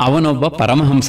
ಅವನೊಬ್ಬ ಪರಮಹಂಸ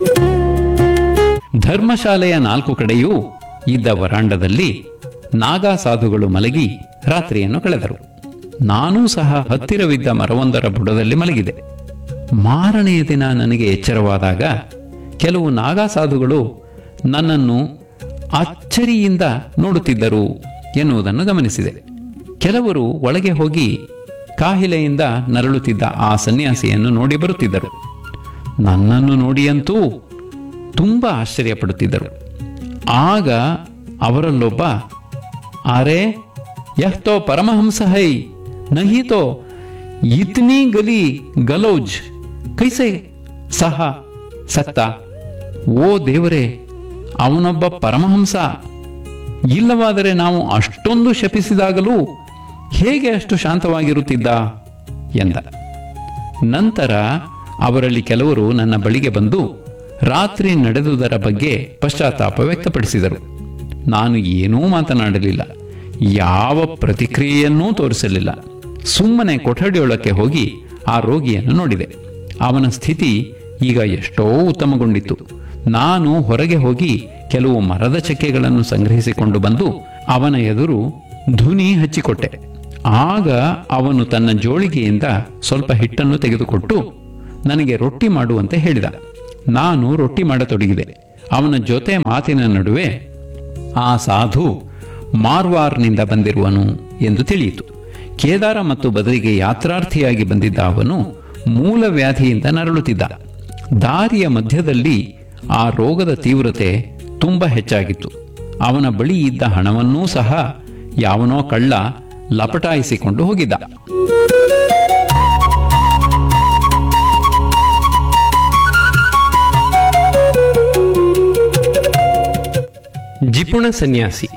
ಧರ್ಮಶಾಲೆಯ ನಾಲ್ಕು ಕಡೆಯೂ ಇದ್ದ ವರಾಂಡದಲ್ಲಿ ನಾಗಾ ಸಾಧುಗಳು ಮಲಗಿ ರಾತ್ರಿಯನ್ನು ಕಳೆದರು ನಾನೂ ಸಹ ಹತ್ತಿರವಿದ್ದ ಮರವೊಂದರ ಬುಡದಲ್ಲಿ ಮಲಗಿದೆ ಮಾರನೆಯ ದಿನ ನನಗೆ ಎಚ್ಚರವಾದಾಗ ಕೆಲವು ನಾಗಾ ಸಾಧುಗಳು ನನ್ನನ್ನು ಅಚ್ಚರಿಯಿಂದ ನೋಡುತ್ತಿದ್ದರು ಎನ್ನುವುದನ್ನು ಗಮನಿಸಿದೆ ಕೆಲವರು ಒಳಗೆ ಹೋಗಿ ಕಾಹಿಲೆಯಿಂದ ನರಳುತ್ತಿದ್ದ ಆ ಸನ್ಯಾಸಿಯನ್ನು ನೋಡಿ ಬರುತ್ತಿದ್ದರು ನನ್ನನ್ನು ನೋಡಿಯಂತೂ ತುಂಬ ಆಶ್ಚರ್ಯಪಡುತ್ತಿದ್ದರು ಆಗ ಅವರಲ್ಲೊಬ್ಬ ಅರೆ ಯಹ್ ತೋ ಪರಮಹಂಸ ಹೈ ನಹಿ ತೋ ಇತ್ನಿ ಗಲಿ ಗಲೌಜ್ ಕೈಸೆ ಸಹ ಸತ್ತ ಓ ದೇವರೇ ಅವನೊಬ್ಬ ಪರಮಹಂಸ ಇಲ್ಲವಾದರೆ ನಾವು ಅಷ್ಟೊಂದು ಶಪಿಸಿದಾಗಲೂ ಹೇಗೆ ಅಷ್ಟು ಶಾಂತವಾಗಿರುತ್ತಿದ್ದ ಎಂದ ನಂತರ ಅವರಲ್ಲಿ ಕೆಲವರು ನನ್ನ ಬಳಿಗೆ ಬಂದು ರಾತ್ರಿ ನಡೆದುದರ ಬಗ್ಗೆ ಪಶ್ಚಾತ್ತಾಪ ವ್ಯಕ್ತಪಡಿಸಿದರು ನಾನು ಏನೂ ಮಾತನಾಡಲಿಲ್ಲ ಯಾವ ಪ್ರತಿಕ್ರಿಯೆಯನ್ನೂ ತೋರಿಸಲಿಲ್ಲ ಸುಮ್ಮನೆ ಕೊಠಡಿಯೊಳಕ್ಕೆ ಹೋಗಿ ಆ ರೋಗಿಯನ್ನು ನೋಡಿದೆ ಅವನ ಸ್ಥಿತಿ ಈಗ ಎಷ್ಟೋ ಉತ್ತಮಗೊಂಡಿತ್ತು ನಾನು ಹೊರಗೆ ಹೋಗಿ ಕೆಲವು ಮರದ ಚಕ್ಕೆಗಳನ್ನು ಸಂಗ್ರಹಿಸಿಕೊಂಡು ಬಂದು ಅವನ ಎದುರು ಧುನಿ ಹಚ್ಚಿಕೊಟ್ಟೆ ಆಗ ಅವನು ತನ್ನ ಜೋಳಿಗೆಯಿಂದ ಸ್ವಲ್ಪ ಹಿಟ್ಟನ್ನು ತೆಗೆದುಕೊಟ್ಟು ನನಗೆ ರೊಟ್ಟಿ ಮಾಡುವಂತೆ ಹೇಳಿದ ನಾನು ರೊಟ್ಟಿ ಮಾಡತೊಡಗಿದೆ ಅವನ ಜೊತೆ ಮಾತಿನ ನಡುವೆ ಆ ಸಾಧು ಮಾರ್ವಾರ್ನಿಂದ ಬಂದಿರುವನು ಎಂದು ತಿಳಿಯಿತು ಕೇದಾರ ಮತ್ತು ಬದಲಿಗೆ ಯಾತ್ರಾರ್ಥಿಯಾಗಿ ಬಂದಿದ್ದ ಅವನು ಮೂಲ ವ್ಯಾಧಿಯಿಂದ ನರಳುತ್ತಿದ್ದ ದಾರಿಯ ಮಧ್ಯದಲ್ಲಿ ಆ ರೋಗದ ತೀವ್ರತೆ ತುಂಬ ಹೆಚ್ಚಾಗಿತ್ತು ಅವನ ಬಳಿ ಇದ್ದ ಹಣವನ್ನೂ ಸಹ ಯಾವನೋ ಕಳ್ಳ ಲಪಟಾಯಿಸಿಕೊಂಡು ಹೋಗಿದ್ದ ಜಿಪುಣ ಸನ್ಯಾಸಿ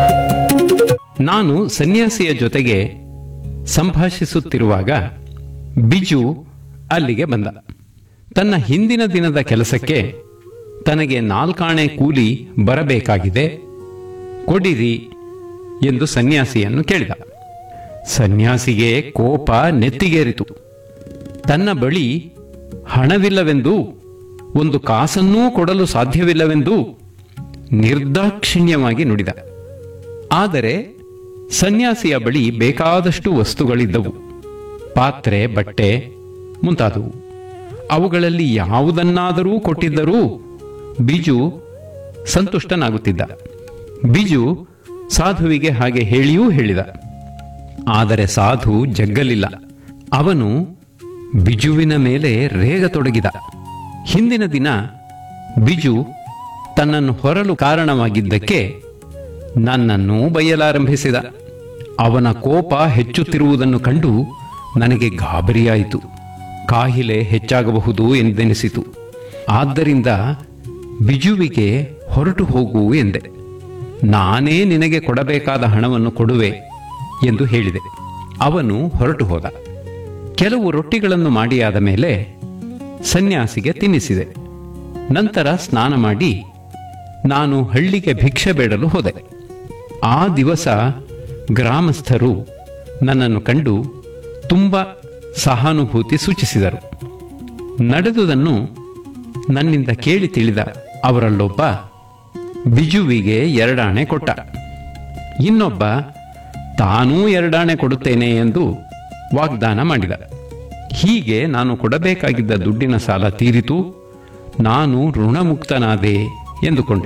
ನಾನು ಸನ್ಯಾಸಿಯ ಜೊತೆಗೆ ಸಂಭಾಷಿಸುತ್ತಿರುವಾಗ ಬಿಜು ಅಲ್ಲಿಗೆ ಬಂದ ತನ್ನ ಹಿಂದಿನ ದಿನದ ಕೆಲಸಕ್ಕೆ ತನಗೆ ನಾಲ್ಕಾಣೆ ಕೂಲಿ ಬರಬೇಕಾಗಿದೆ ಕೊಡಿರಿ ಎಂದು ಸನ್ಯಾಸಿಯನ್ನು ಕೇಳಿದ ಸನ್ಯಾಸಿಗೆ ಕೋಪ ನೆತ್ತಿಗೇರಿತು ತನ್ನ ಬಳಿ ಹಣವಿಲ್ಲವೆಂದು ಒಂದು ಕಾಸನ್ನೂ ಕೊಡಲು ಸಾಧ್ಯವಿಲ್ಲವೆಂದು ನಿರ್ದಾಕ್ಷಿಣ್ಯವಾಗಿ ನುಡಿದ ಆದರೆ ಸನ್ಯಾಸಿಯ ಬಳಿ ಬೇಕಾದಷ್ಟು ವಸ್ತುಗಳಿದ್ದವು ಪಾತ್ರೆ ಬಟ್ಟೆ ಮುಂತಾದವು ಅವುಗಳಲ್ಲಿ ಯಾವುದನ್ನಾದರೂ ಕೊಟ್ಟಿದ್ದರೂ ಬಿಜು ಸಂತುಷ್ಟನಾಗುತ್ತಿದ್ದ ಬಿಜು ಸಾಧುವಿಗೆ ಹಾಗೆ ಹೇಳಿಯೂ ಹೇಳಿದ ಆದರೆ ಸಾಧು ಜಗ್ಗಲಿಲ್ಲ ಅವನು ಬಿಜುವಿನ ಮೇಲೆ ರೇಗತೊಡಗಿದ ಹಿಂದಿನ ದಿನ ಬಿಜು ತನ್ನನ್ನು ಹೊರಲು ಕಾರಣವಾಗಿದ್ದಕ್ಕೆ ನನ್ನನ್ನು ಬೈಯಲಾರಂಭಿಸಿದ ಅವನ ಕೋಪ ಹೆಚ್ಚುತ್ತಿರುವುದನ್ನು ಕಂಡು ನನಗೆ ಗಾಬರಿಯಾಯಿತು ಕಾಹಿಲೆ ಹೆಚ್ಚಾಗಬಹುದು ಎಂದೆನಿಸಿತು ಆದ್ದರಿಂದ ಬಿಜುವಿಗೆ ಹೊರಟು ಹೋಗು ಎಂದೆ ನಾನೇ ನಿನಗೆ ಕೊಡಬೇಕಾದ ಹಣವನ್ನು ಕೊಡುವೆ ಎಂದು ಹೇಳಿದೆ ಅವನು ಹೊರಟು ಹೋದ ಕೆಲವು ರೊಟ್ಟಿಗಳನ್ನು ಮಾಡಿಯಾದ ಮೇಲೆ ಸನ್ಯಾಸಿಗೆ ತಿನ್ನಿಸಿದೆ ನಂತರ ಸ್ನಾನ ಮಾಡಿ ನಾನು ಹಳ್ಳಿಗೆ ಭಿಕ್ಷೆ ಬೇಡಲು ಹೋದೆ ಆ ದಿವಸ ಗ್ರಾಮಸ್ಥರು ನನ್ನನ್ನು ಕಂಡು ತುಂಬ ಸಹಾನುಭೂತಿ ಸೂಚಿಸಿದರು ನಡೆದುದನ್ನು ನನ್ನಿಂದ ಕೇಳಿ ತಿಳಿದ ಅವರಲ್ಲೊಬ್ಬ ಬಿಜುವಿಗೆ ಎರಡಾಣೆ ಕೊಟ್ಟ ಇನ್ನೊಬ್ಬ ತಾನೂ ಎರಡಾಣೆ ಕೊಡುತ್ತೇನೆ ಎಂದು ವಾಗ್ದಾನ ಮಾಡಿದ ಹೀಗೆ ನಾನು ಕೊಡಬೇಕಾಗಿದ್ದ ದುಡ್ಡಿನ ಸಾಲ ತೀರಿತು ನಾನು ಋಣಮುಕ್ತನಾದೆ ಎಂದುಕೊಂಡೆ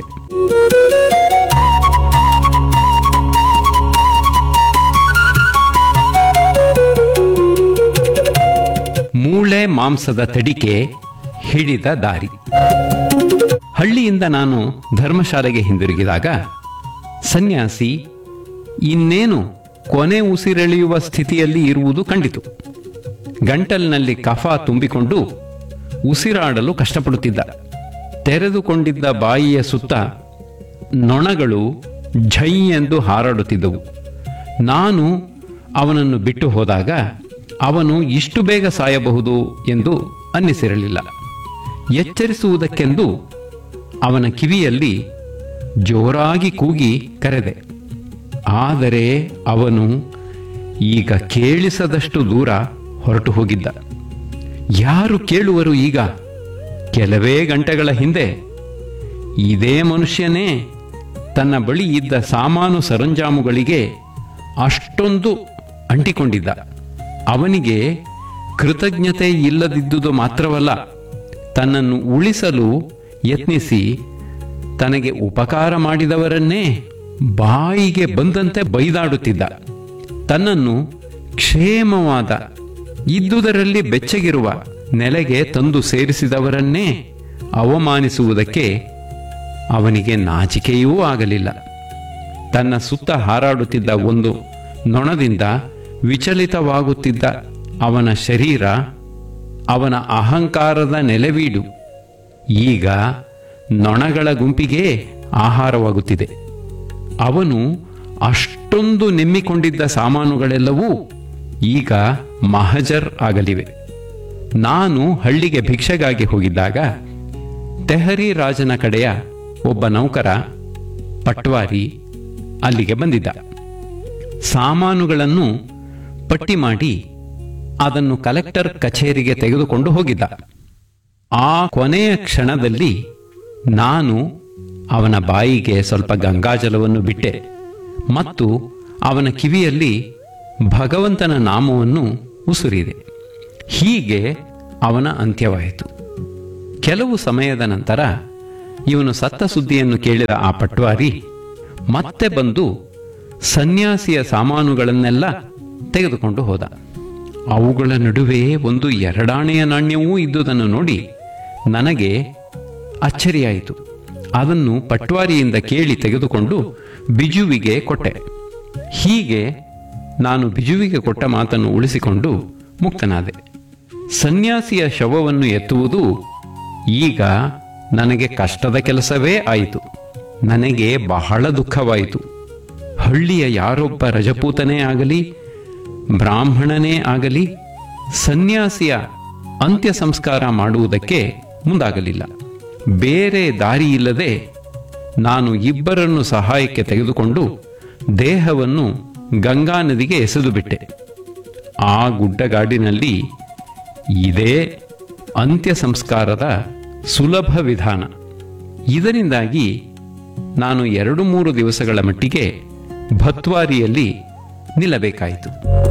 ಮೂಳೆ ಮಾಂಸದ ತಡಿಕೆ ಹಿಡಿದ ದಾರಿ ಹಳ್ಳಿಯಿಂದ ನಾನು ಧರ್ಮಶಾಲೆಗೆ ಹಿಂದಿರುಗಿದಾಗ ಸನ್ಯಾಸಿ ಇನ್ನೇನು ಕೊನೆ ಉಸಿರೆಳೆಯುವ ಸ್ಥಿತಿಯಲ್ಲಿ ಇರುವುದು ಕಂಡಿತು ಗಂಟಲಿನಲ್ಲಿ ಕಫ ತುಂಬಿಕೊಂಡು ಉಸಿರಾಡಲು ಕಷ್ಟಪಡುತ್ತಿದ್ದ ತೆರೆದುಕೊಂಡಿದ್ದ ಬಾಯಿಯ ಸುತ್ತ ನೊಣಗಳು ಝೈ ಎಂದು ಹಾರಾಡುತ್ತಿದ್ದವು ನಾನು ಅವನನ್ನು ಬಿಟ್ಟು ಹೋದಾಗ ಅವನು ಇಷ್ಟು ಬೇಗ ಸಾಯಬಹುದು ಎಂದು ಅನ್ನಿಸಿರಲಿಲ್ಲ ಎಚ್ಚರಿಸುವುದಕ್ಕೆಂದು ಅವನ ಕಿವಿಯಲ್ಲಿ ಜೋರಾಗಿ ಕೂಗಿ ಕರೆದೆ ಆದರೆ ಅವನು ಈಗ ಕೇಳಿಸದಷ್ಟು ದೂರ ಹೊರಟು ಹೋಗಿದ್ದ ಯಾರು ಕೇಳುವರು ಈಗ ಕೆಲವೇ ಗಂಟೆಗಳ ಹಿಂದೆ ಇದೇ ಮನುಷ್ಯನೇ ತನ್ನ ಬಳಿ ಇದ್ದ ಸಾಮಾನು ಸರಂಜಾಮುಗಳಿಗೆ ಅಷ್ಟೊಂದು ಅಂಟಿಕೊಂಡಿದ್ದ ಅವನಿಗೆ ಕೃತಜ್ಞತೆ ಇಲ್ಲದಿದ್ದುದು ಮಾತ್ರವಲ್ಲ ತನ್ನನ್ನು ಉಳಿಸಲು ಯತ್ನಿಸಿ ತನಗೆ ಉಪಕಾರ ಮಾಡಿದವರನ್ನೇ ಬಾಯಿಗೆ ಬಂದಂತೆ ಬೈದಾಡುತ್ತಿದ್ದ ತನ್ನನ್ನು ಕ್ಷೇಮವಾದ ಇದ್ದುದರಲ್ಲಿ ಬೆಚ್ಚಗಿರುವ ನೆಲೆಗೆ ತಂದು ಸೇರಿಸಿದವರನ್ನೇ ಅವಮಾನಿಸುವುದಕ್ಕೆ ಅವನಿಗೆ ನಾಚಿಕೆಯೂ ಆಗಲಿಲ್ಲ ತನ್ನ ಸುತ್ತ ಹಾರಾಡುತ್ತಿದ್ದ ಒಂದು ನೊಣದಿಂದ ವಿಚಲಿತವಾಗುತ್ತಿದ್ದ ಅವನ ಶರೀರ ಅವನ ಅಹಂಕಾರದ ನೆಲೆವೀಡು ಈಗ ನೊಣಗಳ ಗುಂಪಿಗೆ ಆಹಾರವಾಗುತ್ತಿದೆ ಅವನು ಅಷ್ಟೊಂದು ನೆಮ್ಮಿಕೊಂಡಿದ್ದ ಸಾಮಾನುಗಳೆಲ್ಲವೂ ಈಗ ಮಹಜರ್ ಆಗಲಿವೆ ನಾನು ಹಳ್ಳಿಗೆ ಭಿಕ್ಷೆಗಾಗಿ ಹೋಗಿದ್ದಾಗ ತೆಹರಿ ರಾಜನ ಕಡೆಯ ಒಬ್ಬ ನೌಕರ ಪಟ್ವಾರಿ ಅಲ್ಲಿಗೆ ಬಂದಿದ್ದ ಸಾಮಾನುಗಳನ್ನು ಪಟ್ಟಿ ಮಾಡಿ ಅದನ್ನು ಕಲೆಕ್ಟರ್ ಕಚೇರಿಗೆ ತೆಗೆದುಕೊಂಡು ಹೋಗಿದ್ದ ಆ ಕೊನೆಯ ಕ್ಷಣದಲ್ಲಿ ನಾನು ಅವನ ಬಾಯಿಗೆ ಸ್ವಲ್ಪ ಗಂಗಾಜಲವನ್ನು ಬಿಟ್ಟೆ ಮತ್ತು ಅವನ ಕಿವಿಯಲ್ಲಿ ಭಗವಂತನ ನಾಮವನ್ನು ಉಸುರಿದೆ ಹೀಗೆ ಅವನ ಅಂತ್ಯವಾಯಿತು ಕೆಲವು ಸಮಯದ ನಂತರ ಇವನು ಸತ್ತ ಸುದ್ದಿಯನ್ನು ಕೇಳಿದ ಆ ಪಟ್ವಾರಿ ಮತ್ತೆ ಬಂದು ಸನ್ಯಾಸಿಯ ಸಾಮಾನುಗಳನ್ನೆಲ್ಲ ತೆಗೆದುಕೊಂಡು ಹೋದ ಅವುಗಳ ನಡುವೆ ಒಂದು ಎರಡಾಣೆಯ ನಾಣ್ಯವೂ ಇದ್ದುದನ್ನು ನೋಡಿ ನನಗೆ ಅಚ್ಚರಿಯಾಯಿತು ಅದನ್ನು ಪಟ್ವಾರಿಯಿಂದ ಕೇಳಿ ತೆಗೆದುಕೊಂಡು ಬಿಜುವಿಗೆ ಕೊಟ್ಟೆ ಹೀಗೆ ನಾನು ಬಿಜುವಿಗೆ ಕೊಟ್ಟ ಮಾತನ್ನು ಉಳಿಸಿಕೊಂಡು ಮುಕ್ತನಾದೆ ಸನ್ಯಾಸಿಯ ಶವವನ್ನು ಎತ್ತುವುದು ಈಗ ನನಗೆ ಕಷ್ಟದ ಕೆಲಸವೇ ಆಯಿತು ನನಗೆ ಬಹಳ ದುಃಖವಾಯಿತು ಹಳ್ಳಿಯ ಯಾರೊಬ್ಬ ರಜಪೂತನೇ ಆಗಲಿ ಬ್ರಾಹ್ಮಣನೇ ಆಗಲಿ ಸನ್ಯಾಸಿಯ ಅಂತ್ಯ ಸಂಸ್ಕಾರ ಮಾಡುವುದಕ್ಕೆ ಮುಂದಾಗಲಿಲ್ಲ ಬೇರೆ ದಾರಿಯಿಲ್ಲದೆ ನಾನು ಇಬ್ಬರನ್ನು ಸಹಾಯಕ್ಕೆ ತೆಗೆದುಕೊಂಡು ದೇಹವನ್ನು ಗಂಗಾ ನದಿಗೆ ಎಸೆದು ಬಿಟ್ಟೆ ಆ ಗುಡ್ಡಗಾಡಿನಲ್ಲಿ ಇದೇ ಅಂತ್ಯ ಸಂಸ್ಕಾರದ ಸುಲಭ ವಿಧಾನ ಇದರಿಂದಾಗಿ ನಾನು ಎರಡು ಮೂರು ದಿವಸಗಳ ಮಟ್ಟಿಗೆ ಭತ್ವಾರಿಯಲ್ಲಿ ನಿಲ್ಲಬೇಕಾಯಿತು